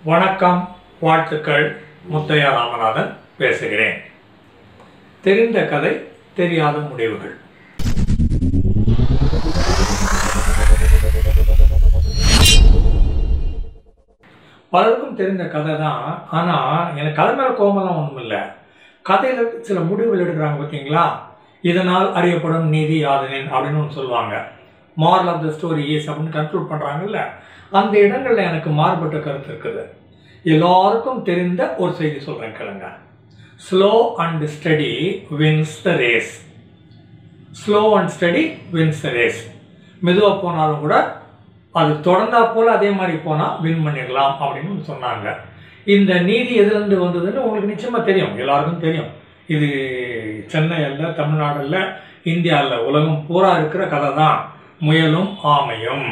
வணக்கம் வாழ்த்துக்கள் முத்தையா ராமநாதன் பேசுகிறேன் தெரிந்த கதை தெரியாத முடிவுகள் பலருக்கும் தெரிந்த கதை தான் ஆனால் எனக்கு கதை மேலே கோபம்லாம் ஒன்றும் இல்லை கதையில் சில முடிவுகள் எடுக்கிறாங்க பார்த்தீங்களா இதனால் அறியப்படும் நீதி யாதனின் அப்படின்னு ஒன்று சொல்லுவாங்க moral of the story is அப்படின்னு கன்க்ளூட் பண்ணுறாங்கல்ல அந்த இடங்களில் எனக்கு மாறுபட்ட கருத்து இருக்குது எல்லாருக்கும் தெரிந்த ஒரு செய்தி சொல்கிறேன் கேளுங்க slow and steady wins the race slow and steady wins the race மெதுவாக போனாலும் கூட அது தொடர்ந்தா போல் அதே மாதிரி போனால் வின் பண்ணிடலாம் அப்படின்னு சொன்னாங்க இந்த நீதி எதுலேருந்து வந்ததுன்னு உங்களுக்கு நிச்சயமாக தெரியும் எல்லாருக்கும் தெரியும் இது சென்னையில் தமிழ்நாடுல இந்தியாவில் உலகம் பூரா இருக்கிற கதை தான் முயலும் ஆமையும்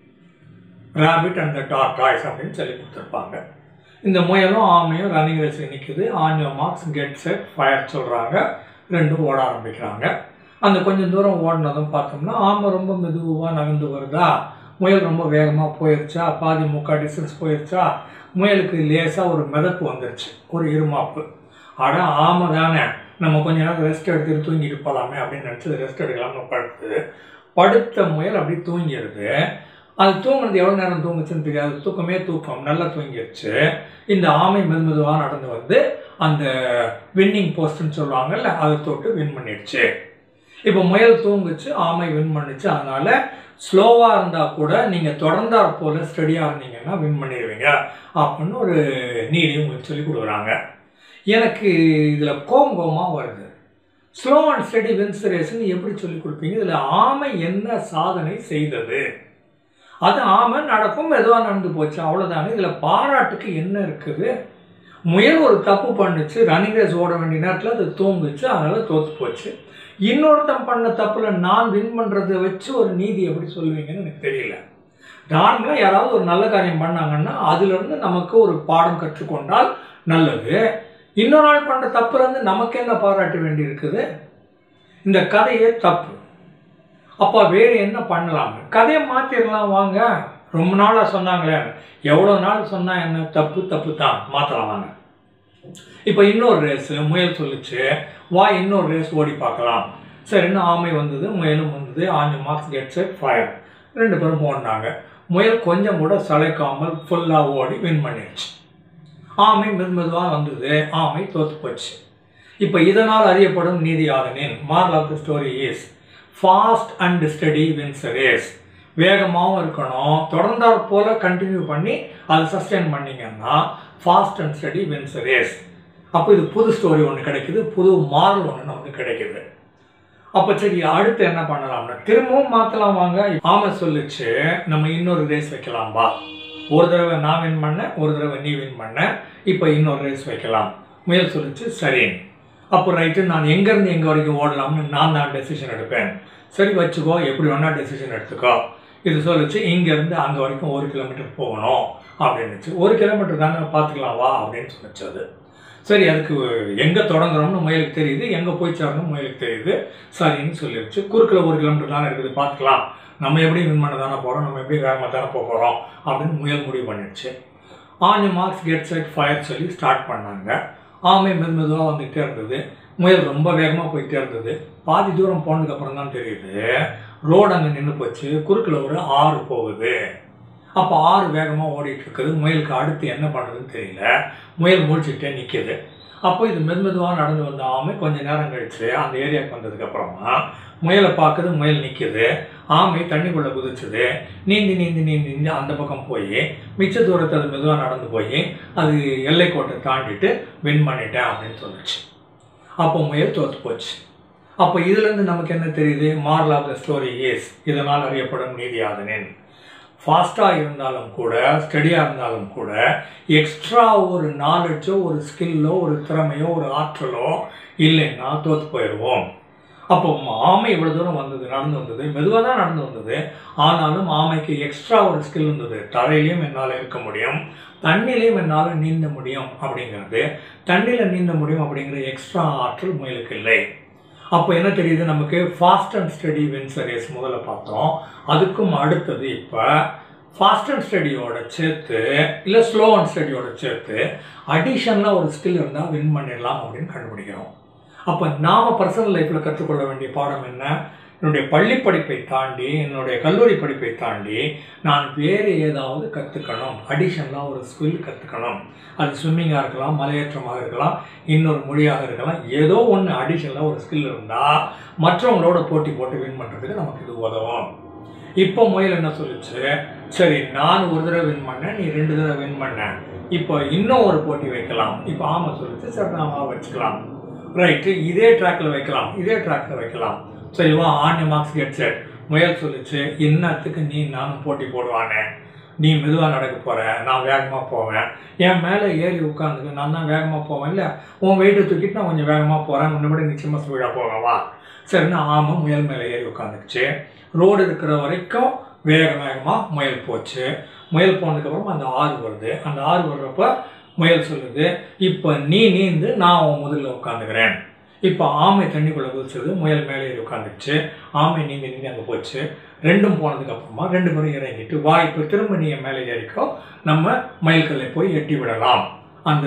ராபிட் அண்ட் த டார்டாய்ஸ் அப்படின்னு சொல்லி கொடுத்துருப்பாங்க இந்த முயலும் ஆமையும் ரன்னிங் ரேஸ் நிற்குது on your marks get set fire சொல்கிறாங்க ரெண்டும் ஓட ஆரம்பிக்கிறாங்க அந்த கொஞ்சம் தூரம் ஓடினதும் பார்த்தோம்னா ஆமை ரொம்ப மெதுவாக நகர்ந்து வருதா முயல் ரொம்ப வேகமாக போயிடுச்சா பாதி முக்கால் டிஸ்டன்ஸ் போயிடுச்சா முயலுக்கு லேசாக ஒரு மிதப்பு வந்துருச்சு ஒரு இருமாப்பு ஆனால் ஆமை தானே நம்ம கொஞ்ச நேரம் ரெஸ்ட் எடுத்துட்டு தூங்கிட்டு போகலாமே அப்படின்னு நினச்சி ரெஸ்ட் எடுக்கலாம்னு படுத்து படுத்த முயல் அப்படி தூங்கிடுது அது தூங்குனது எவ்வளோ நேரம் தூங்குச்சுன்னு தெரியாது தூக்கமே தூக்கம் நல்லா தூங்கிடுச்சு இந்த ஆமை மெது மெதுவாக நடந்து வந்து அந்த வின்னிங் போஸ்ட்னு சொல்லுவாங்கல்ல அதை தொட்டு வின் பண்ணிடுச்சு இப்போ முயல் தூங்குச்சு ஆமை வின் பண்ணுச்சு அதனால ஸ்லோவாக இருந்தால் கூட நீங்கள் தொடர்ந்தாற் போல் ஸ்டடியாக இருந்தீங்கன்னா வின் பண்ணிடுவீங்க அப்படின்னு ஒரு நீதி உங்களுக்கு சொல்லி கொடுக்குறாங்க எனக்கு இதில் கோம் கோமாக வருது ஸ்லோ அண்ட் ஸ்டடி வின்ஸ் ரேஸ்ன்னு எப்படி சொல்லி கொடுப்பீங்க இதில் ஆமை என்ன சாதனை செய்தது அது ஆமை நடக்கும் மெதுவாக நடந்து போச்சு அவ்வளோதானே இதில் பாராட்டுக்கு என்ன இருக்குது முயல் ஒரு தப்பு பண்ணுச்சு ரன்னிங் ரேஸ் ஓட வேண்டிய நேரத்தில் அது தூங்குச்சு அதனால் தோற்று போச்சு இன்னொருத்தன் பண்ண தப்பில் நான் வின் பண்ணுறதை வச்சு ஒரு நீதி எப்படி சொல்லுவீங்கன்னு எனக்கு தெரியல நார்மலாக யாராவது ஒரு நல்ல காரியம் பண்ணாங்கன்னா அதுலேருந்து நமக்கு ஒரு பாடம் கற்றுக்கொண்டால் நல்லது இன்னொரு நாள் பண்ணுற தப்புலேருந்து நமக்கு என்ன பாராட்ட வேண்டி இருக்குது இந்த கதையே தப்பு அப்போ வேறு என்ன பண்ணலாம் கதையை மாற்றிடலாம் வாங்க ரொம்ப நாளாக சொன்னாங்களே எவ்வளோ நாள் சொன்னால் என்ன தப்பு தப்பு தான் மாற்றலாம் வாங்க இப்போ இன்னொரு ரேஸு முயல் சொல்லிச்சு வா இன்னொரு ரேஸ் ஓடி பார்க்கலாம் சரின்னு ஆமை வந்தது முயலும் வந்தது on your marks get set fire ரெண்டு பேரும் ஓடினாங்க முயல் கொஞ்சம் கூட சளைக்காமல் ஃபுல்லாக ஓடி வின் பண்ணிடுச்சு ஆமை மெது மெதுவாக வந்தது ஆமை தோற்று போச்சு இப்போ இதனால் அறியப்படும் நீதி ஆதனின் moral of the story is fast and steady wins race வேகமாகவும் இருக்கணும் தொடர்ந்தாற் போல் கண்டினியூ பண்ணி அதை சஸ்டெயின் பண்ணிங்கன்னா fast and steady wins race அப்போ இது புது ஸ்டோரி ஒன்று கிடைக்குது புது மாரல் ஒன்று நமக்கு கிடைக்குது அப்போ சரி அடுத்து என்ன பண்ணலாம்னா திரும்பவும் மாற்றலாம் வாங்க ஆமை சொல்லிச்சு நம்ம இன்னொரு ரேஸ் வைக்கலாம்பா ஒரு தடவை நான் வின் பண்ணேன் ஒரு தடவை நீ வின் பண்ண இப்போ இன்னொரு ரேஸ் வைக்கலாம் முயல் சொல்லிச்சு சரி அப்போ ரைட்டு நான் எங்கேருந்து எங்கே வரைக்கும் ஓடலாம்னு நான் தான் டெசிஷன் எடுப்பேன் சரி வச்சுக்கோ எப்படி வேணா டெசிஷன் எடுத்துக்கோ இது சொல்லிச்சு இங்கேருந்து அங்கே வரைக்கும் ஒரு கிலோமீட்டர் போகணும் அப்படின்னுச்சு ஒரு கிலோமீட்டர் தானே பார்த்துக்கலாம் வா அப்படின்னு சொல்லிச்சு அது சரி அதுக்கு எங்கே தொடங்குறோம்னு முயலுக்கு தெரியுது எங்கே போய் சேரணும் முயலுக்கு தெரியுது சரின்னு சொல்லிடுச்சு குறுக்கில் ஒரு கிலோமீட்டர் தானே இருக்குது பார்த்துக்கலாம் நம்ம எப்படி வின் பண்ண தானே போகிறோம் நம்ம எப்படி வேகமாக தானே போக போகிறோம் அப்படின்னு முயல் முடிவு பண்ணிடுச்சு on your marks get set fire சொல்லி ஸ்டார்ட் பண்ணாங்க ஆமை மெது மெதுவாக வந்துகிட்டே இருந்தது முயல் ரொம்ப வேகமாக போயிட்டே இருந்தது பாதி தூரம் போனதுக்கப்புறம் தான் தெரியுது ரோடு அங்கே நின்று போச்சு குறுக்கில் ஒரு ஆறு போகுது அப்போ ஆறு வேகமாக ஓடிட்டு இருக்குது முயலுக்கு அடுத்து என்ன பண்ணுறதுன்னு தெரியல முயல் முழிச்சுக்கிட்டே நிற்கிது அப்போ இது மெது மெதுவாக நடந்து வந்த ஆமை கொஞ்சம் நேரம் கழிச்சு அந்த ஏரியாவுக்கு வந்ததுக்கப்புறமா முயலை பார்க்குது முயல் நிற்கிது ஆமை தண்ணிக்குள்ளே குதிச்சுது நீந்தி நீந்தி நீந்தி நீந்தி அந்த பக்கம் போய் மிச்ச தூரத்தை அது மெதுவாக நடந்து போய் அது எல்லைக்கோட்டை தாண்டிட்டு வின் பண்ணிட்டேன் அப்படின்னு சொல்லிச்சு அப்போ முயல் தோற்று போச்சு அப்போ இதுலேருந்து நமக்கு என்ன தெரியுது moral of the story is இதனால் அறியப்படும் நீதி ஆதனின் ஃபாஸ்ட்டாக இருந்தாலும் கூட ஸ்டடியாக இருந்தாலும் கூட எக்ஸ்ட்ரா ஒரு நாலேஜோ ஒரு ஸ்கில்லோ ஒரு திறமையோ ஒரு ஆற்றலோ இல்லைன்னா தோற்று போயிடுவோம் அப்போ ஆமை இவ்வளோ தூரம் வந்தது நடந்து வந்தது மெதுவாக தான் நடந்து வந்தது ஆனாலும் ஆமைக்கு எக்ஸ்ட்ரா ஒரு ஸ்கில் இருந்தது தரையிலையும் என்னால் இருக்க முடியும் தண்ணிலையும் என்னால் நீந்த முடியும் அப்படிங்கிறது தண்ணியில் நீந்த முடியும் அப்படிங்கிற எக்ஸ்ட்ரா ஆற்றல் முயலுக்கு இல்லை அப்போ என்ன தெரியுது நமக்கு fast and steady wins race முதல்ல பார்த்தோம் அதுக்கும் அடுத்தது இப்போ ஃபாஸ்ட் அண்ட் ஸ்டடியோட சேர்த்து இல்லை ஸ்லோ அண்ட் ஸ்டடியோட சேர்த்து அடிஷனலாக ஒரு ஸ்கில் இருந்தால் வின் பண்ணிடலாம் அப்படின்னு கண்டுபிடிக்கிறோம் அப்போ நாம் பர்சனல் லைஃப்பில் கற்றுக்கொள்ள வேண்டிய பாடம் என்ன என்னுடைய பள்ளி படிப்பை தாண்டி என்னுடைய கல்லூரி படிப்பை தாண்டி நான் வேறு ஏதாவது கற்றுக்கணும் அடிஷனலாக ஒரு ஸ்கில் கற்றுக்கணும் அது ஸ்விம்மிங்காக இருக்கலாம் மலையேற்றமாக இருக்கலாம் இன்னொரு மொழியாக இருக்கலாம் ஏதோ ஒன்று அடிஷனலாக ஒரு ஸ்கில் இருந்தால் மற்றவங்களோட போட்டி போட்டு வின் பண்ணுறதுக்கு நமக்கு இது உதவும் இப்போ முயல் என்ன சொல்லுச்சு சரி நான் ஒரு தடவை வின் பண்ணேன் நீ ரெண்டு தடவை வின் பண்ண இப்போ இன்னும் ஒரு போட்டி வைக்கலாம் இப்போ ஆமாம் சொல்லுச்சு சரி நான் வச்சுக்கலாம் ரைட்டு இதே ட்ராக்ல வைக்கலாம் இதே ட்ராக்ல வைக்கலாம் சரி வா ஆன் மார்க்ஸ் கெட் செட் முயல் சொல்லுச்சு என்னத்துக்கு நீ நானும் போட்டி போடுவானே நீ மெதுவாக நடக்க போகிற நான் வேகமாக போவேன் என் மேலே ஏறி உட்காந்துக்கு நான் தான் வேகமாக போவேன் இல்லை உன் வெயிட்டை தூக்கிட்டு நான் கொஞ்சம் வேகமாக போகிறேன் முன்னபடி நிச்சயமாக ஸ்பீடாக போவேன் வா சரின்னு ஆமாம் முயல் மேலே ஏறி உட்காந்துக்குச்சு ரோடு இருக்கிற வரைக்கும் வேக வேகமாக முயல் போச்சு முயல் போனதுக்கப்புறம் அந்த ஆறு வருது அந்த ஆறு வர்றப்ப முயல் சொல்லுது இப்போ நீ நீந்து நான் உன் முதல்ல உட்காந்துக்கிறேன் இப்போ ஆமை தண்ணிக்குள்ளே குதிச்சது முயல் மேலே ஏறி உட்காந்துச்சு ஆமை நீந்தி நீந்தி அங்கே போச்சு ரெண்டும் போனதுக்கு அப்புறமா ரெண்டு பேரும் இறங்கிட்டு வா இப்போ திரும்ப நீ என் மேலே ஏறிக்கோ நம்ம மயில்கல்லை போய் எட்டி விடலாம் அந்த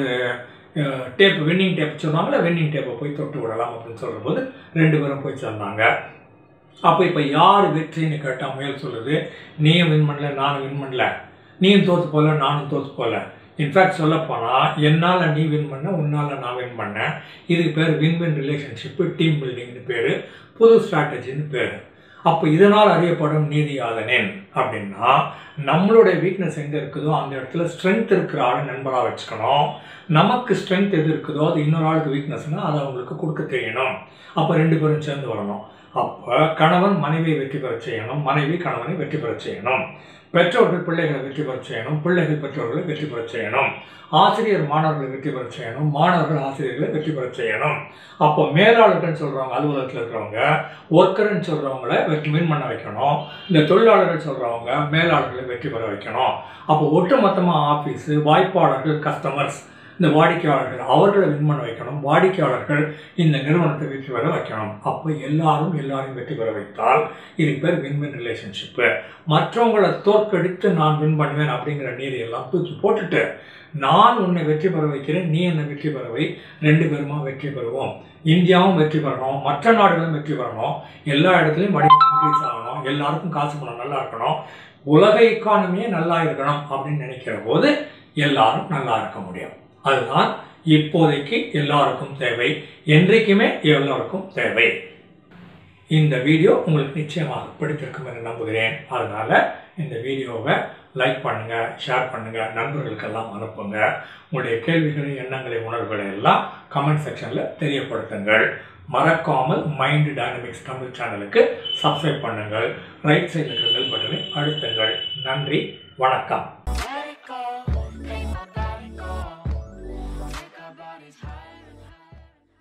டேப் வின்னிங் டேப் சொன்னாங்களே வின்னிங் டேப்பை போய் தொட்டு விடலாம் அப்படின்னு சொல்கிற போது ரெண்டு பேரும் போய் சேர்ந்தாங்க அப்போ இப்போ யார் வெற்றின்னு கேட்டால் முயல் சொல்லுது நீயும் வின் பண்ணல நானும் வின் பண்ணல நீயும் தோற்று போகல நானும் தோற்று போகல இன்ஃபேக்ட் சொல்லப்போனால் என்னால் நீ வின் பண்ண உன்னால் நான் வின் பண்ணேன் இதுக்கு பேர் வின் வின் ரிலேஷன்ஷிப்பு டீம் பில்டிங்னு பேர் புது ஸ்ட்ராட்டஜின்னு பேர் அப்போ இதனால் அறியப்படும் நீதி ஆதனேன் அப்படின்னா நம்மளுடைய வீக்னஸ் எங்கே இருக்குதோ அந்த இடத்துல ஸ்ட்ரென்த் இருக்கிற ஆளை நண்பராக வச்சுக்கணும் நமக்கு ஸ்ட்ரென்த் எது இருக்குதோ அது இன்னொரு ஆளுக்கு வீக்னஸ்னால் அதை அவங்களுக்கு கொடுக்க தெரியணும் அப்போ ரெண்டு பேரும் சேர்ந்து வரணும் அப்போ கணவன் மனைவியை வெற்றி பெற செய்யணும் மனைவி கணவனை வெற்றி பெற செய்யணும் பெற்றோர்கள் பிள்ளைகளை வெற்றி பெற செய்யணும் பிள்ளைகள் பெற்றோர்களை வெற்றி பெற செய்யணும் ஆசிரியர் மாணவர்களை வெற்றி பெற செய்யணும் மாணவர்கள் ஆசிரியர்களை வெற்றி பெற செய்யணும் அப்போ மேலாளர்கள் சொல்கிறவங்க அலுவலகத்தில் இருக்கிறவங்க ஒர்க்கர்னு சொல்கிறவங்கள வெற்றி வின் பண்ண வைக்கணும் இந்த தொழிலாளர்கள் சொல்கிறவங்க மேலாளர்களை வெற்றி பெற வைக்கணும் அப்போ ஒட்டுமொத்தமாக ஆஃபீஸு வாய்ப்பாளர்கள் கஸ்டமர்ஸ் இந்த வாடிக்கையாளர்கள் அவர்களை வின் பண்ண வைக்கணும் வாடிக்கையாளர்கள் இந்த நிறுவனத்தை வெற்றி பெற வைக்கணும் அப்போ எல்லாரும் எல்லாரையும் வெற்றி பெற வைத்தால் இதுக்கு பேர் வின் வின் ரிலேஷன்ஷிப்பு மற்றவங்களை தோற்கடித்து நான் வின் பண்ணுவேன் அப்படிங்கிற நீதியெல்லாம் தூக்கி போட்டுட்டு நான் உன்னை வெற்றி பெற வைக்கிறேன் நீ என்னை வெற்றி பெறவை ரெண்டு பேருமா வெற்றி பெறுவோம் இந்தியாவும் வெற்றி பெறணும் மற்ற நாடுகளும் வெற்றி பெறணும் எல்லா இடத்துலையும் வணிகம் இன்க்ரீஸ் ஆகணும் எல்லாருக்கும் காசு பணம் நல்லா இருக்கணும் உலக இக்கானமியே நல்லா இருக்கணும் அப்படின்னு நினைக்கிற போது எல்லாரும் நல்லா இருக்க முடியும் அதுதான் இப்போதைக்கு எல்லாருக்கும் தேவை என்றைக்குமே எல்லோருக்கும் தேவை இந்த வீடியோ உங்களுக்கு நிச்சயமாக பிடித்திருக்கும் என்று நம்புகிறேன் அதனால் இந்த வீடியோவை லைக் பண்ணுங்கள் ஷேர் பண்ணுங்கள் நண்பர்களுக்கெல்லாம் அனுப்புங்க உங்களுடைய கேள்விகளை எண்ணங்களை உணர்வுகளை எல்லாம் கமெண்ட் செக்ஷனில் தெரியப்படுத்துங்கள் மறக்காமல் மைண்ட் டைனமிக்ஸ் தமிழ் சேனலுக்கு சப்ஸ்கிரைப் பண்ணுங்கள் ரைட் சைடில் இருக்கிற பெல் பட்டனை அழுத்துங்கள் நன்றி வணக்கம்